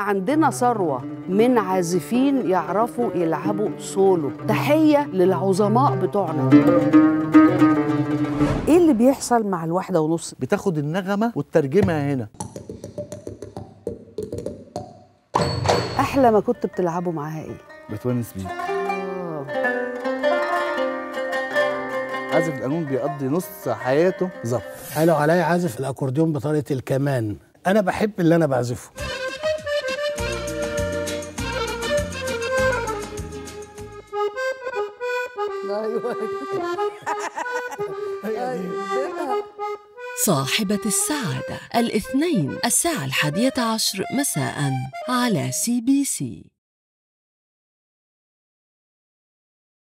عندنا ثروة من عازفين يعرفوا يلعبوا سولو تحية للعظماء بتوعنا ايه اللي بيحصل مع الواحدة ونص بتاخد النغمه وتترجمها هنا احلى ما كنت بتلعبوا معاها ايه بتونس بيك عازف القانون بيقضي نص حياته ظبط قالوا عليا عازف الاكورديون بطريقه الكمان انا بحب اللي انا بعزفه صاحبة السعادة الاثنين الساعة الحادية عشر مساء على سي بي سي